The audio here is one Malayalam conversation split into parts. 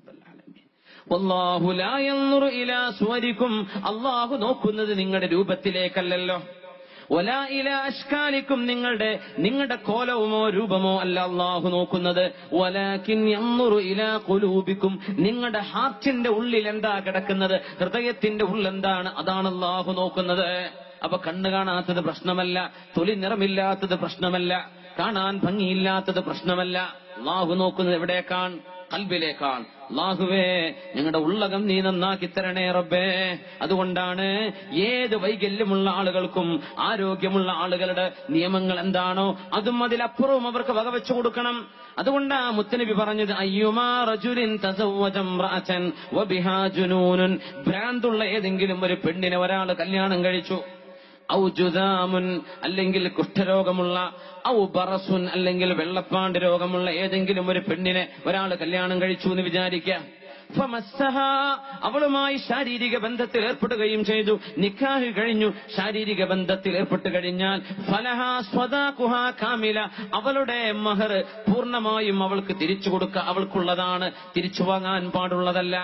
റബ്ബൽ ആലമീൻ വല്ലാഹു ലാ യൻദുറു ഇലാ സുവരിക്കും അല്ലാഹു നോക്കുന്നത് നിങ്ങളുടെ രൂപത്തിലേക്കല്ലല്ലോ വലാ ഇലാ അഷ്കാലിക്കും നിങ്ങളുടെ നിങ്ങളുടെ കോലവുമോ രൂപമോ അല്ല അള്ളാഹു നോക്കുന്നത് വലാകിൻ യൻദുറു ഇലാ ഖുലൂബിക്കും നിങ്ങളുടെ ഹാർട്ടിന്റെ ഉള്ളിൽ എന്താ കിടക്കുന്നത് ഹൃദയത്തിന്റെ ഉള്ളിൽ എന്താണ് അതാണ് അള്ളാഹു നോക്കുന്നത് അപ്പൊ കണ്ണ് കാണാത്തത് പ്രശ്നമല്ല തൊലി നിറമില്ലാത്തത് പ്രശ്നമല്ല കാണാൻ ഭംഗിയില്ലാത്തത് പ്രശ്നമല്ല അള്ളാഹു നോക്കുന്നത് എവിടേക്കാണ് കൽബിലേക്കാണ് അള്ളാഹുവേ ഞങ്ങളുടെ ഉള്ളകം നീ നന്നാക്കി തരണേ റബ്ബേ അതുകൊണ്ടാണ് ഏത് വൈകല്യമുള്ള ആളുകൾക്കും ആരോഗ്യമുള്ള ആളുകളുടെ നിയമങ്ങൾ എന്താണോ അതും അതിലപ്പുറവും അവർക്ക് വകവെച്ചു കൊടുക്കണം അതുകൊണ്ടാ മുത്തനബി പറഞ്ഞത് അയ്യുമാ റജുലിൻ തസവ്വജ ഇംറഅതൻ വബിഹാ ജുനൂനുൻ ഭ്രാന്തുള്ള ഏതെങ്കിലും ഒരു പെണ്ണിനെ ഒരാൾ കല്യാണം കഴിച്ചു ഔ ജുദാമുൻ അല്ലെങ്കിൽ കുഷ്ഠരോഗമുള്ള ഔ ബറസുൻ അല്ലെങ്കിൽ വെള്ളപ്പാണ്ട് രോഗമുള്ള ഏതെങ്കിലും ഒരു പെണ്ണിനെ ഒരാൾ കല്യാണം കഴിച്ചു എന്ന് വിചാരിക്കുക ഫമസ്സഹ, അവളുമായി ശാരീരിക ബന്ധത്തിൽ ഏർപ്പെടുകയും ചെയ്തു നിക്കാഹ് കഴിഞ്ഞു ശാരീരിക ബന്ധത്തിൽ ഏർപ്പെട്ട് കഴിഞ്ഞാൽ ഫലഹ സ്വദാകുഹ കാമില അവളുടെ മഹർ പൂർണ്ണമായും അവൾക്ക് തിരിച്ചു കൊടുക്ക അവൾക്കുള്ളതാണ് തിരിച്ചു വാങ്ങാൻ പാടുള്ളതല്ല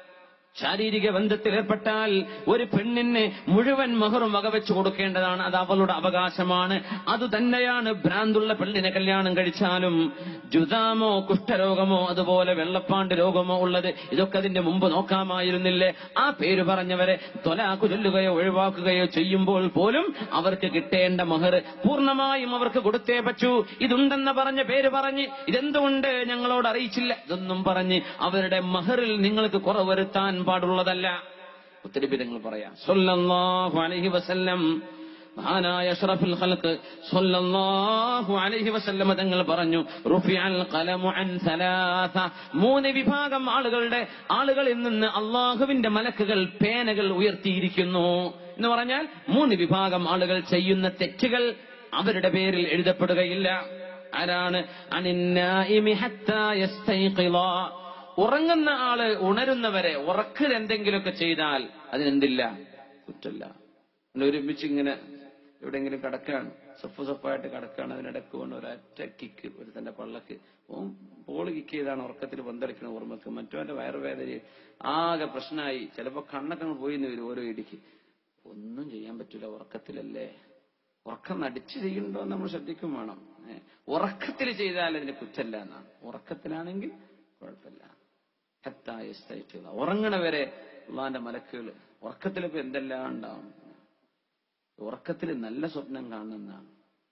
ശാരീരിക ബന്ധത്തിൽ ഏർപ്പെട്ടാൽ ഒരു പെണ്ണിന് മുഴുവൻ മഹറും വകവെച്ചു കൊടുക്കേണ്ടതാണ് അത് അവളുടെ അവകാശമാണ് അത് തന്നെയാണ് ഭ്രാന്തുള്ള പെണ്ണിനെ കല്യാണം കഴിച്ചാലും ജുദാമോ കുഷ്ഠരോഗമോ അതുപോലെ വെള്ളപ്പാണ്ട് രോഗമോ ഉള്ളത് ഇതൊക്കെ അതിന്റെ മുമ്പ് നോക്കാമായിരുന്നില്ലേ ആ പേര് പറഞ്ഞവരെ തൊലാക്കു ചൊല്ലുകയോ ഒഴിവാക്കുകയോ ചെയ്യുമ്പോൾ പോലും അവർക്ക് കിട്ടേണ്ട മഹർ പൂർണ്ണമായും അവർക്ക് കൊടുത്തേ പറ്റൂ ഇതുണ്ടെന്ന് പറഞ്ഞ പേര് പറഞ്ഞ് ഇതെന്തുകൊണ്ട് ഞങ്ങളോട് അറിയിച്ചില്ല ഇതൊന്നും പറഞ്ഞ് അവരുടെ മഹറിൽ നിങ്ങൾക്ക് കുറവ് വരുത്താൻ പാടുള്ളതല്ല ഒത്തിരി നിങ്ങൾ പറയാം സല്ലല്ലാഹു അലൈഹി വസല്ലം മഹാനായ അഷ്റഫുൽ ഖൽഖ് സല്ലല്ലാഹു അലൈഹി വസല്ലം തങ്ങൾ പറഞ്ഞു റുഫിഅൽ ഖലമു അൻ സലാസ മൂന്ന് വിഭാഗം ആളുകളുടെ ആളുകളിൽ നിന്ന് അള്ളാഹുവിന്റെ മലക്കുകൾ പേനകൾ ഉയർത്തിയിരിക്കുന്നു എന്ന് പറഞ്ഞാൽ മൂന്ന് വിഭാഗം ആളുകൾ ചെയ്യുന്ന തെറ്റുകൾ അവരുടെ പേരിൽ എഴുതപ്പെടുകയില്ല ആരാണ് അനിന്നായിമി ഹത്താ യസ്തൈഖിള ഉറങ്ങുന്ന ആള് ഉണരുന്നവരെ ഉറക്കിൽ എന്തെങ്കിലുമൊക്കെ ചെയ്താൽ അതിനെന്തില്ല കുറ്റല്ല അങ്ങനെ ഒരുമിച്ച് ഇങ്ങനെ എവിടെയെങ്കിലും കിടക്കാണ് സഫ് സഫായിട്ട് കിടക്കാണ് അതിനിടക്ക് കൊണ്ട് ഒരൊറ്റ കിക്ക് ഒരു തന്റെ പള്ളക്ക് ഓൻ പോള് കിക്ക് ചെയ്താണ് ഉറക്കത്തിൽ പന്തളിക്കണ ഓർമ്മക്ക് മറ്റവന്റെ വയറുവേദന ആകെ പ്രശ്നമായി ചിലപ്പോ കണ്ണൊക്കെ അങ്ങ് പോയി എന്ന് വരും ഓരോ ഇടിക്ക് ഒന്നും ചെയ്യാൻ പറ്റൂല ഉറക്കത്തിലല്ലേ ഉറക്കം നടിച്ചു ചെയ്യുന്നുണ്ടോ എന്ന് നമ്മൾ ശ്രദ്ധിക്കും വേണം ഏ, ഉറക്കത്തിൽ ചെയ്താൽ അതിന് കുറ്റല്ല എന്നാണ് ഉറക്കത്തിലാണെങ്കിൽ കുഴപ്പമില്ല ഹത്തായ സ്ഥൈറ്റുക ഉറങ്ങണവരെ അള്ളാന്റെ മലക്കുകൾ ഉറക്കത്തിൽ ഇപ്പൊ എന്തെല്ലാം ഉണ്ടാവും ഉറക്കത്തിൽ നല്ല സ്വപ്നം കാണുന്നതാണ്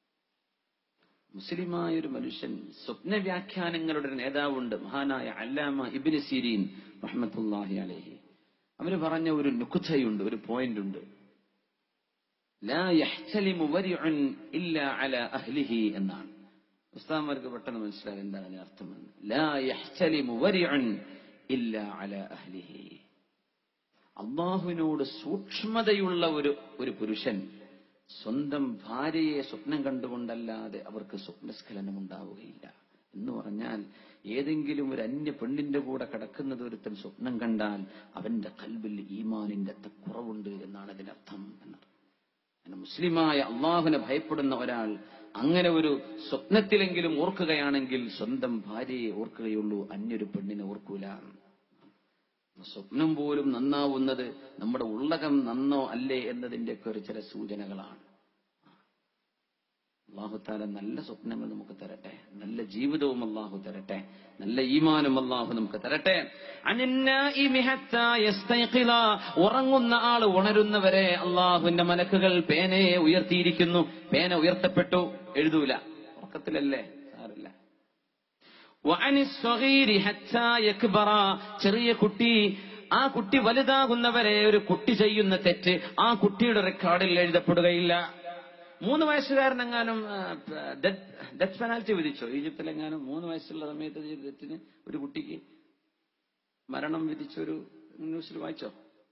മുസ്ലിമായ ഒരു മനുഷ്യൻ സ്വപ്ന വ്യാഖ്യാനങ്ങളുടെ ഒരു നേതാവുണ്ട് മഹാനായ അല്ലാമ ഇബിന് സീരീൻ റഹ്മത്തുല്ലാഹി അലഹി അവര് പറഞ്ഞ ഒരു നുക്കുത്തയുണ്ട് ഒരു പോയിന്റ് ഉണ്ട് ലാ യഹ്തലിമു വരിഉൻ ഇല്ലാ അലാ അഹ്ലിഹി എന്നാണ് ഉസ്താമാർക്ക് പെട്ടെന്ന് മനസ്സിലായി എന്താണ് അതിന്റെ അർത്ഥമെന്ന് ലാ യഹ്തലിമു വരിഉൻ ഇല്ലാ അലാ അഹ്ലിഹി അള്ളാഹുവിനോട് സൂക്ഷ്മതയുള്ള ഒരു ഒരു പുരുഷൻ സ്വന്തം ഭാര്യയെ സ്വപ്നം കണ്ടുകൊണ്ടല്ലാതെ അവർക്ക് സ്വപ്നസ്ഖലനം ഉണ്ടാവുകയില്ല എന്ന് പറഞ്ഞാൽ ഏതെങ്കിലും ഒരു അന്യ പെണ്ണിന്റെ കൂടെ കിടക്കുന്നത് ഒരുത്തൻ സ്വപ്നം കണ്ടാൽ അവന്റെ കൽബിൽ ഈമാനിന്റെ അത്ര കുറവുണ്ട് എന്നാണ് അതിനർത്ഥം എന്നത് അങ്ങനെ മുസ്ലിമായ അള്ളാഹുവിനെ ഭയപ്പെടുന്ന ഒരാൾ അങ്ങനെ ഒരു സ്വപ്നത്തിലെങ്കിലും ഓർക്കുകയാണെങ്കിൽ സ്വന്തം ഭാര്യയെ ഓർക്കുകയുള്ളൂ അന്യൊരു പെണ്ണിനെ ഓർക്കൂല സ്വപ്നം പോലും നന്നാവുന്നത് നമ്മുടെ ഉള്ളകം നന്നോ അല്ലേ എന്നതിന്റെയൊക്കെ ഒരു ചില സൂചനകളാണ് അള്ളാഹുത്താല നല്ല സ്വപ്നങ്ങൾ നമുക്ക് തരട്ടെ നല്ല ജീവിതവും അള്ളാഹു തരട്ടെ നല്ല ഈമാനും അള്ളാഹു നമുക്ക് തരട്ടെ അനിന്നാഇമി ഹത്താ യസ്തൈഖിള. ഉറങ്ങുന്ന ആള് ഉണരുന്നവരെ അള്ളാഹുവിന്റെ മലക്കുകൾ പേനയെ ഉയർത്തിയിരിക്കുന്നു പേന ഉയർത്തപ്പെട്ടു എഴുതൂല ഉറക്കത്തിലല്ലേ സാറില്ല വഅനി സ്വഗീരി ഹത്താ യക്ബറ. ചെറിയ കുട്ടി ആ കുട്ടി വലുതാകുന്നവരെ ഒരു കുട്ടി ചെയ്യുന്ന തെറ്റ് ആ കുട്ടിയുടെ റെക്കോർഡിൽ എഴുതപ്പെടുകയില്ല മൂന്ന് വയസ്സുകാരനെങ്ങാനും ഡെത്ത് പെനാൽറ്റി വിധിച്ചോ ഈജിപ്തിലെങ്ങാനും മൂന്ന് വയസ്സുള്ള സമയത്ത് ചെയ്ത തെറ്റിന് ഒരു കുട്ടിക്ക് മരണം വിധിച്ചൊരു ന്യൂസിൽ വായിച്ചോ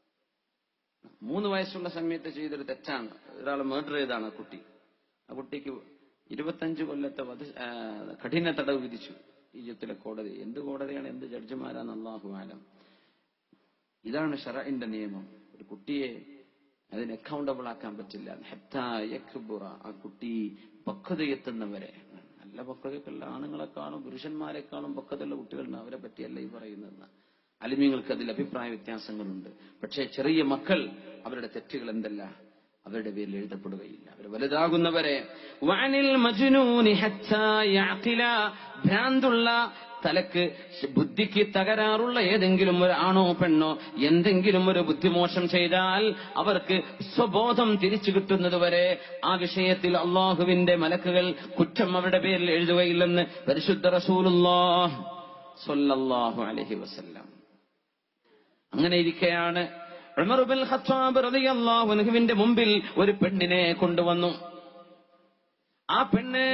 മൂന്ന് വയസ്സുള്ള സമയത്ത് ചെയ്തൊരു തെറ്റാണ് ഒരാൾ മർഡർ ചെയ്താണ് ആ കുട്ടി ആ കുട്ടിക്ക് ഇരുപത്തഞ്ച് കൊല്ലത്തെ വധ ആ, കഠിന തടവ് വിധിച്ചു ഈജിപ്തിലെ കോടതി എന്ത് കോടതിയാണ് എന്ത് ജഡ്ജിമാരാണ് അള്ളാഹു ആലം ഇതാണ് ഷറഇന്റെ നിയമം ഒരു കുട്ടിയെ അതിന് അക്കൗണ്ടബിൾ ആക്കാൻ പറ്റില്ല ഹത്താ യക്ബുറ. ആ കുട്ടി പക്വതയെത്തുന്നവരെ നല്ല പക്വതയൊക്കെയുള്ള ആണുങ്ങളെക്കാളും പുരുഷന്മാരെക്കാളും പക്വതയുള്ള കുട്ടികളുണ്ട് അവരെ പറ്റിയല്ല ഈ പറയുന്നത് അലിമ്യങ്ങൾക്ക് അതിൽ അഭിപ്രായ വ്യത്യാസങ്ങളുണ്ട് പക്ഷേ ചെറിയ മക്കൾ അവരുടെ തെറ്റുകൾ എന്തല്ല അവരുടെ പേരിൽ എഴുതപ്പെടുകയില്ല അവർ വലുതാകുന്നവരെ വഅനിൽ മജ്നൂനി ഹത്താ യഅഖില ഭ്രാന്തുള്ള തലക്ക് ബുദ്ധിക്ക് തകരാറുള്ള ഏതെങ്കിലും ഒരു ആണോ പെണ്ണോ എന്തെങ്കിലും ഒരു ബുദ്ധിമോശം ചെയ്താൽ അവർക്ക് സ്വബോധം തിരിച്ചു കിട്ടുന്നതുവരെ ആ വിഷയത്തിൽ അള്ളാഹുവിന്റെ മലക്കുകൾ കുറ്റം അവരുടെ പേരിൽ എഴുതുകയില്ലെന്ന് പരിശുദ്ധ റസൂലുള്ളാഹ് സ്വല്ലല്ലാഹു അലൈഹി വസല്ലം അങ്ങനെ ഇരിക്കെയാണ് ഉമർ ബിൻ ഖത്താബ് റളിയല്ലാഹു അൻഹുവിന്റെ മുമ്പിൽ ഒരു പെണ്ണിനെ കൊണ്ടുവന്നു ആ പെണ്ണ്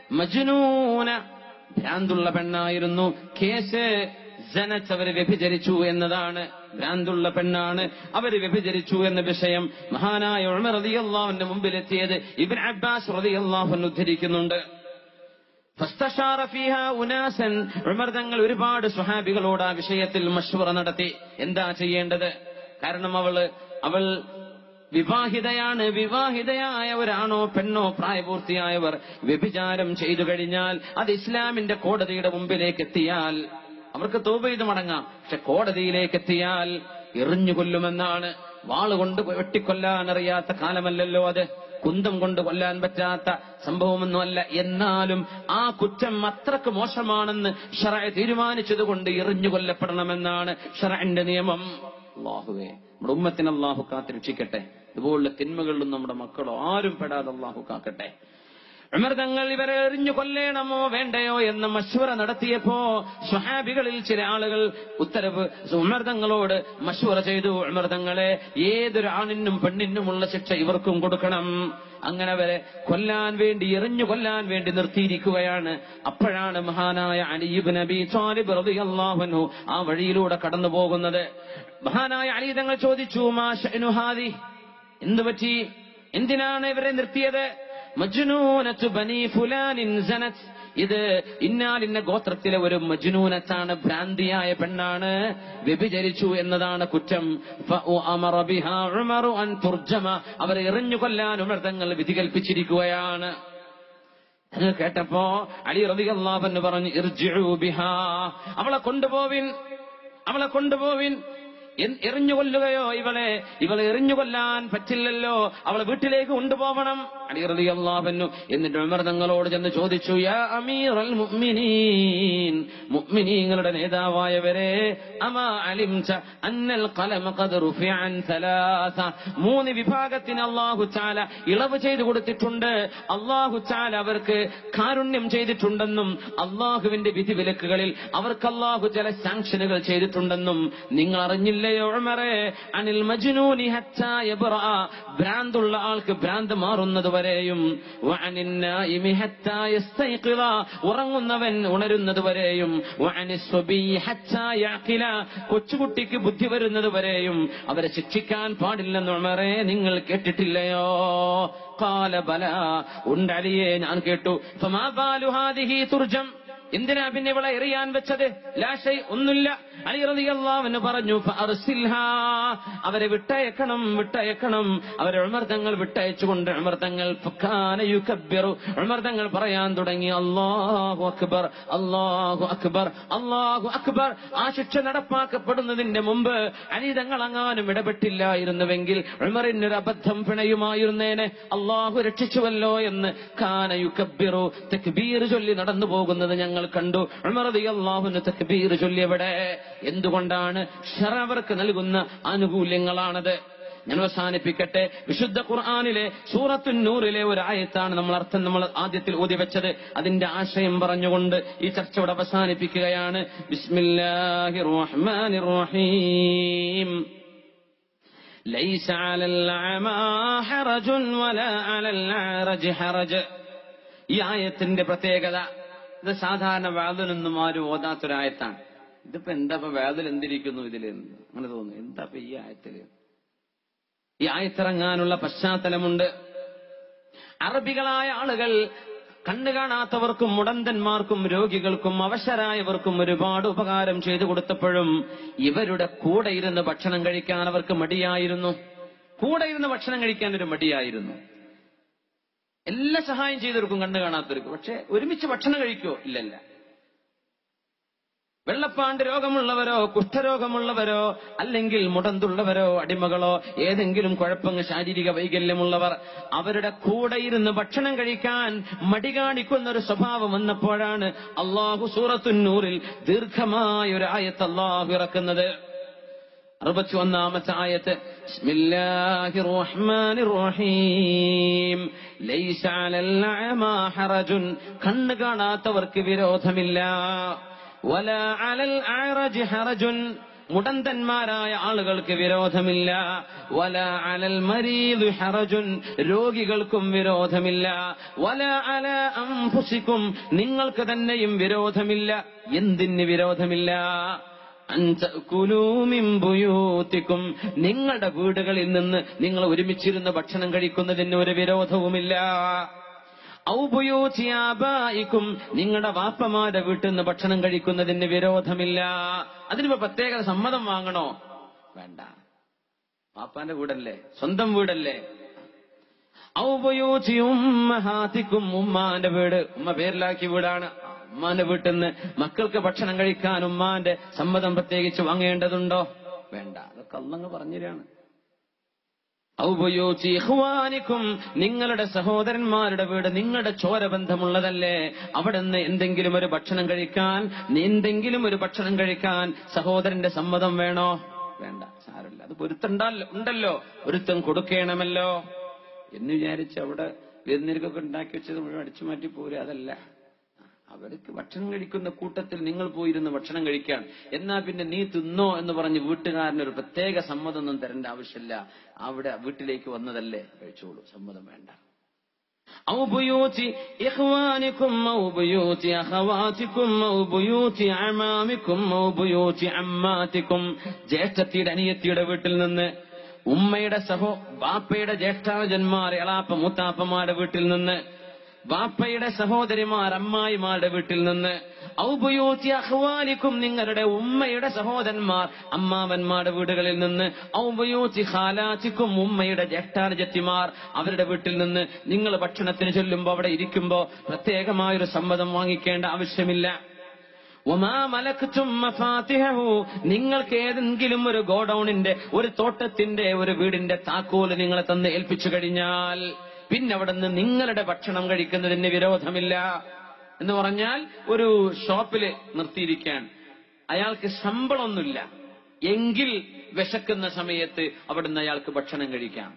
മജ്നൂന ഭ്രാന്തുള്ള പെണ്ണായിരുന്നു കേസ് ജനച്ച് അവര് വ്യഭിചരിച്ചു എന്നതാണ് ഭ്രാന്തുള്ള പെണ്ണാണ് അവര് വ്യഭിചരിച്ചു എന്ന വിഷയം മഹാനായ ഉമർ റളിയല്ലാഹുവിന്റെ മുമ്പിലെത്തിയത് ഇബ്ൻ അബ്ബാസ് റളിയല്ലാഹു അൻഹു ഉദ്ധരിക്കുന്നുണ്ട് ഫസ്തശാറ ഫീഹ ഉനാസൻ ഉമർ തങ്ങൾ ഒരുപാട് സ്വഹാബികളോട് ആ വിഷയത്തിൽ മഷ്വറ നടത്തി എന്താ ചെയ്യേണ്ടത് കാരണം അവള് അവൾ വിവാഹിതയാണ് വിവാഹിതയായ ഒരാണോ പെണ്ണോ പ്രായപൂർത്തിയായവർ വ്യഭിചാരം ചെയ്തു കഴിഞ്ഞാൽ അത് ഇസ്ലാമിന്റെ കോടതിയുടെ മുമ്പിലേക്ക് എത്തിയാൽ അവർക്ക് തോപ ചെയ്ത് മടങ്ങാം പക്ഷെ കോടതിയിലേക്ക് എത്തിയാൽ എറിഞ്ഞു കൊല്ലുമെന്നാണ് വാളുകൊണ്ട് വെട്ടിക്കൊല്ലാൻ അറിയാത്ത കാലമല്ലല്ലോ അത് കുന്തം കൊണ്ട് കൊല്ലാൻ പറ്റാത്ത സംഭവമൊന്നുമല്ല എന്നാലും ആ കുറ്റം അത്രക്ക് മോശമാണെന്ന് ഷറ തീരുമാനിച്ചതുകൊണ്ട് എറിഞ്ഞു കൊല്ലപ്പെടണമെന്നാണ് ഷറന്റെ നിയമം അള്ളാഹുവേ നമ്മുടെ ഉമ്മത്തിന് അള്ളാഹു കാത്തിരക്ഷിക്കട്ടെ ഇതുപോലുള്ള തിന്മകളിലും നമ്മുടെ മക്കളോ ആരും പെടാതെ അള്ളാഹു കാക്കട്ടെ ഉമർ തങ്ങൾ ഇവരെ എറിഞ്ഞു കൊല്ലേണമോ വേണ്ടയോ എന്ന് മശ്വറ നടത്തിയപ്പോ സ്വഹാബികളിൽ ചില ആളുകൾ ഉത്തരവ് ഉമർ തങ്ങളോട് മശ്വറ ചെയ്തു ഉമർ തങ്ങളെ ഏതൊരു ആണിനും പെണ്ണിനുമുള്ള ശിക്ഷ ഇവർക്കും കൊടുക്കണം അങ്ങനെ അവരെ കൊല്ലാൻ വേണ്ടി എറിഞ്ഞു കൊല്ലാൻ വേണ്ടി നിർത്തിയിരിക്കുകയാണ് അപ്പോഴാണ് മഹാനായ അലിബ് നബി സാലിബ് റളിയല്ലാഹു അൻഹു ആ വഴിയിലൂടെ കടന്നു പോകുന്നത് മഹാനായ അലി തങ്ങൾ ചോദിച്ചു മാ ഷഅ്നു ഹാദി എന്തു പറ്റി എന്തിനാണ് ഇവരെ നിർത്തിയത് മജ്നൂനത്തു ബനി ഫുലാനിൻ സനത് ഇത് ഇന്നാലിന്ന ഗോത്രത്തിലെ ഒരു മജ്നൂനത്താണ് ഭ്രാന്തിയായ പെണ്ണാണ് വ്യഭിചരിച്ചു എന്നതാണ് കുറ്റം ഫഅമറ ബിഹാ ഉമറു അൻ തുർജമ അവരെ എറിഞ്ഞു കൊല്ലാൻ ഉമർ തങ്ങൾ വിധി കൽപ്പിച്ചിരിക്കുകയാണ് അത് കേട്ടപ്പോ അലി റളിയല്ലാഹു അൻഹു പറഞ്ഞു ഇർജിഉ ബിഹാ അവളെ കൊണ്ടുപോവിൻ അവളെ കൊണ്ടുപോവിൻ എൻ- എറിഞ്ഞു കൊല്ലുകയോ ഇവളെ ഇവളെ എറിഞ്ഞു കൊല്ലാൻ പറ്റില്ലല്ലോ അവളെ വീട്ടിലേക്ക് കൊണ്ടുപോകണം അലി റളിയല്ലാഹു എന്നിട്ട് ഉമർ തങ്ങളോട് ചെന്ന് ചോദിച്ചു യാ അമീറൽ മുഅ്മിനീൻ മുഅ്മിനീങ്ങളുടെ നേതാവായവരെ അമാ അലിംത അന്നൽ ഖലമ ഖദ് റുഫിഅ അൻ സലാസ മൂന്ന് വിഭാഗത്തിന് അല്ലാഹു തആല ഇളവ് ചെയ്തു കൊടുത്തിട്ടുണ്ട് അല്ലാഹു തആല അവർക്ക് കാരുണ്യം ചെയ്തിട്ടുണ്ടെന്നും അള്ളാഹുവിന്റെ വിധിവിലക്കുകളിൽ അവർക്ക് അല്ലാഹു ചില സാങ്ഷനുകൾ ചെയ്തിട്ടുണ്ടെന്നും നിങ്ങൾ അറിഞ്ഞില്ലയോ ഉമറേ അനിൽ മജ്നൂനി ഹത്താ യബ്റഅ ഭ്രാന്തുള്ള ആൾക്ക് ഭ്രാന്ത് മാറുന്നത് വരെയും വഅനിൻ നായിമി ഹത്താ യസ്തൈഖിള ഉറങ്ങുന്നവൻ ഉണരുന്നത് വരെയും വഅനി സ്വബി ഹത്താ യഅഖില കൊച്ചുകുട്ടിക്ക് ബുദ്ധി വരുന്നത് വരെയും അവരെ ശിക്ഷിക്കാൻ പാടില്ലെന്ന് ഉമറേ നിങ്ങൾ കേട്ടിട്ടില്ലയോ قال ബല ഉണ്ടലിയെ ഞാൻ കേട്ടു ഫമാ ബാലു ഹാദിഹി തുർജം എന്തിനാ പിന്നെ ഇവളെ എറിയാൻ വെച്ചത് ലാശൈ ഒന്നുമില്ല അലി റളിയല്ലാഹു പറഞ്ഞു ഫഅർസിൽഹാ അവരെ വിട്ടയക്കണം വിട്ടയക്കണം അവരെ ഉമർ തങ്ങൾ വിട്ടയച്ചുകൊണ്ട് ഉമർ തങ്ങൾ ഫക്കാന യുകബ്ബിറു ഉമർ തങ്ങൾ പറയാൻ തുടങ്ങി അല്ലാഹു അക്ബർ അല്ലാഹു അക്ബർ അല്ലാഹു അക്ബർ ആ ശിക്ഷ നടപ്പാക്കപ്പെടുന്നതിന്റെ മുമ്പ് അലി തങ്ങൾ അങ്ങാനും ഇടപെട്ടില്ലായിരുന്നുവെങ്കിൽ ഉമറിനൊരു അബദ്ധം പിണയുമായിരുന്നേനെ അള്ളാഹു രക്ഷിച്ചുവല്ലോ എന്ന് കാന യുകബ്ബിറു തക്ബീർ ചൊല്ലി നടന്നു പോകുന്നത് ഞങ്ങൾ കണ്ടു ഉമർ റളിയല്ലാഹുവിന് തക്ബീർ ചൊല്ലിയവിടെ എന്തുകൊണ്ടാണ് ഷറ അവർക്ക് നൽകുന്ന ആനുകൂല്യങ്ങളാണത് ഞാൻ അവസാനിപ്പിക്കട്ടെ വിശുദ്ധ ഖുർആാനിലെ സൂറത്തു നൂറിലെ ഒരു ആയത്താണ് നമ്മൾ അർത്ഥം നമ്മൾ ആദ്യത്തിൽ ഓതി വെച്ചത് അതിന്റെ ആശയം പറഞ്ഞുകൊണ്ട് ഈ ചർച്ച ഇവിടെ അവസാനിപ്പിക്കുകയാണ് ബിസ്മില്ലാഹിർ റഹ്മാനിർ റഹീം ليس على الأعمى حرج ولا على الأعرج حرج ഈ ആയത്തിന്റെ പ്രത്യേകത ഇത് സാധാരണ വേദനൊന്നും ആരും ഓതാത്തൊരായത്താണ് ഇതിപ്പോ എന്താ ഇപ്പൊ വേദന എന്തിരിക്കുന്നു ഇതിൽ അങ്ങനെ തോന്നുന്നു എന്താ ഇപ്പൊ ഈ ആയത്തില് ഈ ആയത്തിറങ്ങാനുള്ള പശ്ചാത്തലമുണ്ട് അറബികളായ ആളുകൾ കണ്ണു കാണാത്തവർക്കും മുടന്തന്മാർക്കും രോഗികൾക്കും അവശരായവർക്കും ഒരുപാട് ഉപകാരം ചെയ്തു കൊടുത്തപ്പോഴും ഇവരുടെ കൂടെ ഇരുന്ന് ഭക്ഷണം കഴിക്കാൻ അവർക്ക് മടിയായിരുന്നു കൂടെ ഇരുന്ന് ഭക്ഷണം കഴിക്കാൻ ഒരു മടിയായിരുന്നു എല്ലാ സഹായം ചെയ്തു കൊടുക്കും കണ്ണു കാണാത്തവർക്ക് പക്ഷെ ഒരുമിച്ച് ഭക്ഷണം കഴിക്കുമോ ഇല്ലല്ല വെള്ളപ്പാണ്ട് രോഗമുള്ളവരോ കുഷ്ഠരോഗമുള്ളവരോ അല്ലെങ്കിൽ മുടന്തുള്ളവരോ അടിമകളോ ഏതെങ്കിലും കുഴപ്പങ്ങൾ ശാരീരിക വൈകല്യമുള്ളവർ അവരുടെ കൂടെ ഇരുന്ന് ഭക്ഷണം കഴിക്കാൻ മടി കാണിക്കുന്ന ഒരു സ്വഭാവം വന്നപ്പോഴാണ് അള്ളാഹു സൂറത്തുന്നൂറിൽ ദീർഘമായ ഒരു ആയത്ത് അള്ളാഹു ഇറക്കുന്നത് അറുപത്തി ഒന്നാമത്തെ ആയത്ത് ബിസ്മില്ലാഹിർ റഹ്മാനിർ റഹീം ലൈസ അലൽ അഅമാ ഹറജുൻ കണ്ണ് കാണാത്തവർക്ക് വിരോധമില്ല വല അലൽ അഅറജ് ഹറജുൻ മുടന്തന്മാരായ ആളുകൾക്ക് വിരോധമില്ല വല അലൽ മരീദ് ഹറജുൻ രോഗികൾക്കും വിരോധമില്ല വല അല അംഫുസിക്കും നിങ്ങൾക്ക് തന്നെയും വിരോധമില്ല എന്തിന് വിരോധമില്ല ബുയൂത്തിക്കും നിങ്ങളുടെ വീടുകളിൽ നിന്ന് നിങ്ങൾ ഒരുമിച്ചിരുന്ന് ഭക്ഷണം കഴിക്കുന്നതിന് ഒരു വിരോധവുമില്ല ഔപയോചിയാബായിക്കും നിങ്ങളുടെ വാപ്പമാരുടെ വീട്ടിൽ നിന്ന് ഭക്ഷണം കഴിക്കുന്നതിന് വിരോധമില്ല അതിനിപ്പോ പ്രത്യേക സമ്മതം വാങ്ങണോ വേണ്ട വാപ്പാന്റെ വീടല്ലേ സ്വന്തം വീടല്ലേ ഔപയോചി ഉമ്മഹാത്തിക്കും ഉമ്മാന്റെ വീട് ഉമ്മ പേരിലാക്കിയ വീടാണ് ഉമ്മാന്റെ വീട്ടിൽ നിന്ന് മക്കൾക്ക് ഭക്ഷണം കഴിക്കാൻ ഉമ്മാന്റെ സമ്മതം പ്രത്യേകിച്ച് വാങ്ങേണ്ടതുണ്ടോ വേണ്ട അതൊക്കെ അല്ലങ്ങ് പറഞ്ഞുതരാണ് ഔപയോചി ഇഖ്വാനിക്കും നിങ്ങളുടെ സഹോദരന്മാരുടെ വീട് നിങ്ങളുടെ ചോരബന്ധമുള്ളതല്ലേ അവിടെ നിന്ന് എന്തെങ്കിലും ഒരു ഭക്ഷണം കഴിക്കാൻ എന്തെങ്കിലും ഒരു ഭക്ഷണം കഴിക്കാൻ സഹോദരന്റെ സമ്മതം വേണോ വേണ്ട സാരമില്ല അത് പൊരുത്തണ്ടല്ലോ ഉണ്ടല്ലോ ഒരുത്തം കൊടുക്കണമല്ലോ എന്ന് വിചാരിച്ച് അവിടെ വിരുന്നിരിക്കൊക്കെ ഉണ്ടാക്കി വെച്ചത് മുഴുവൻ അടിച്ചു മാറ്റി പോരുക അതല്ല അവർക്ക് ഭക്ഷണം കഴിക്കുന്ന കൂട്ടത്തിൽ നിങ്ങൾ പോയിരുന്ന് ഭക്ഷണം കഴിക്കാൻ എന്നാ പിന്നെ നീ തിന്നോ എന്ന് പറഞ്ഞ് വീട്ടുകാരന് ഒരു പ്രത്യേക സമ്മതം ഒന്നും തരേണ്ട ആവശ്യമില്ല അവിടെ വീട്ടിലേക്ക് വന്നതല്ലേ കഴിച്ചോളൂ സമ്മതം വേണ്ട أو بيوت إخوانكم أو بيوت أخواتكم أو بيوت أعمامكم أو بيوت عماتكم ജ്യേഷ്ഠത്തിയുടെ അനിയത്തിയുടെ വീട്ടിൽ നിന്ന് ഉമ്മയുടെ സഹോ ബാപ്പയുടെ ജ്യേഷ്ഠാജന്മാർ എളാപ്പ മൂത്താപ്പമാരുടെ വീട്ടിൽ നിന്ന് ബാപ്പയുടെ സഹോദരിമാർ അമ്മായിമാരുടെ വീട്ടിൽ നിന്ന് ഔപയോത്തി അഹ്വാലിക്കും നിങ്ങളുടെ ഉമ്മയുടെ സഹോദരന്മാർ അമ്മാവന്മാരുടെ വീടുകളിൽ നിന്ന് ഔപയോത്തി ഖാലാത്തിക്കും ഉമ്മയുടെ ജ്യേഷ്ഠാനുജത്തിമാർ അവരുടെ വീട്ടിൽ നിന്ന് നിങ്ങൾ ഭക്ഷണത്തിന് ചൊല്ലുമ്പോ അവിടെ ഇരിക്കുമ്പോ പ്രത്യേകമായൊരു സമ്മതം വാങ്ങിക്കേണ്ട ആവശ്യമില്ല ഒമാ മലക്കത്തും മഫാത്തിഹു നിങ്ങൾക്ക് ഏതെങ്കിലും ഒരു ഗോഡൌണിന്റെ ഒരു തോട്ടത്തിന്റെ ഒരു വീടിന്റെ താക്കോല് നിങ്ങളെ തന്ന് ഏൽപ്പിച്ചു കഴിഞ്ഞാൽ പിന്നെ അവിടെ നിന്ന് നിങ്ങളുടെ ഭക്ഷണം കഴിക്കുന്നതിന് വിരോധമില്ല എന്ന് പറഞ്ഞാൽ ഒരു ഷോപ്പില് നിർത്തിയിരിക്കാൻ അയാൾക്ക് ശമ്പളമൊന്നുമില്ല എങ്കിൽ വിശക്കുന്ന സമയത്ത് അവിടുന്ന് അയാൾക്ക് ഭക്ഷണം കഴിക്കാം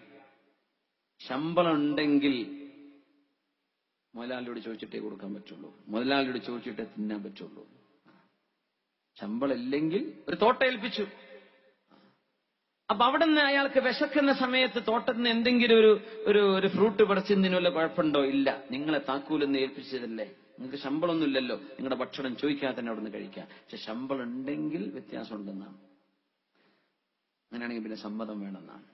ശമ്പളം ഉണ്ടെങ്കിൽ മുതലാളിയോട് ചോദിച്ചിട്ടേ കൊടുക്കാൻ പറ്റുള്ളൂ മുതലാളിയോട് ചോദിച്ചിട്ടേ തിന്നാൻ പറ്റുള്ളൂ ശമ്പളം ഇല്ലെങ്കിൽ ഒരു തോട്ടം ഏൽപ്പിച്ചു അപ്പൊ അവിടെ നിന്ന് അയാൾക്ക് വിശക്കുന്ന സമയത്ത് തോട്ടത്തിൽ നിന്ന് എന്തെങ്കിലും ഒരു ഒരു ഒരു ഫ്രൂട്ട് പറിച്ചതിന് വല്ല കുഴപ്പമുണ്ടോ ഇല്ല നിങ്ങളെ താക്കൂലെന്ന് ഏൽപ്പിച്ചതല്ലേ നിങ്ങൾക്ക് ശമ്പളമൊന്നും ഇല്ലല്ലോ നിങ്ങളുടെ ഭക്ഷണം ചോദിക്കാതെ തന്നെ അവിടെ നിന്ന് കഴിക്കാം പക്ഷെ ശമ്പളം ഉണ്ടെങ്കിൽ വ്യത്യാസം ഉണ്ടെന്നാണ് അങ്ങനെയാണെങ്കിൽ പിന്നെ സമ്മതം വേണമെന്നാണ്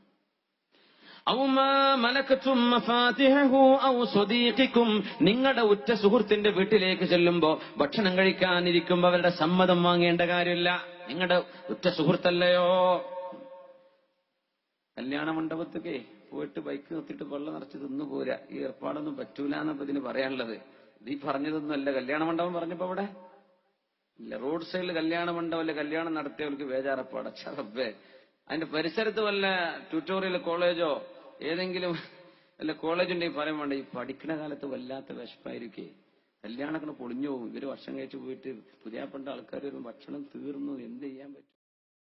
നിങ്ങളുടെ ഉറ്റ സുഹൃത്തിന്റെ വീട്ടിലേക്ക് ചെല്ലുമ്പോ ഭക്ഷണം കഴിക്കാനിരിക്കുമ്പോ അവരുടെ സമ്മതം വാങ്ങേണ്ട കാര്യമില്ല നിങ്ങളുടെ ഉറ്റ സുഹൃത്തല്ലയോ കല്യാണ മണ്ഡപത്തൊക്കെ പോയിട്ട് ബൈക്ക് നിർത്തിയിട്ട് വെള്ളം നിറച്ച് തിന്നു പോരാ ഈ ഏർപ്പാടൊന്നും പറ്റൂല എന്നപ്പോ ഇതിന് പറയാനുള്ളത് ഇത് ഈ പറഞ്ഞതൊന്നും അല്ല കല്യാണ മണ്ഡപം പറഞ്ഞപ്പോ അവിടെ ഇല്ല റോഡ് സൈഡിൽ കല്യാണ മണ്ഡപം അല്ലെ കല്യാണം നടത്തിയവർക്ക് ബേജാറപ്പാട് ചറബേ അതിന്റെ പരിസരത്ത് വല്ല ട്യൂട്ടോറിയൽ കോളേജോ ഏതെങ്കിലും വല്ല കോളേജ് ഉണ്ടെങ്കിൽ പറയാൻ വേണ്ട ഈ പഠിക്കുന്ന കാലത്ത് വല്ലാത്ത വിശപ്പായിരിക്കേ കല്യാണത്തിന് പൊളിഞ്ഞു പോകും ഇവര് വർഷം കഴിച്ച് പോയിട്ട് പുതിയ പണ്ട ആൾക്കാർ ഭക്ഷണം തീർന്നു എന്ത് ചെയ്യാൻ പറ്റും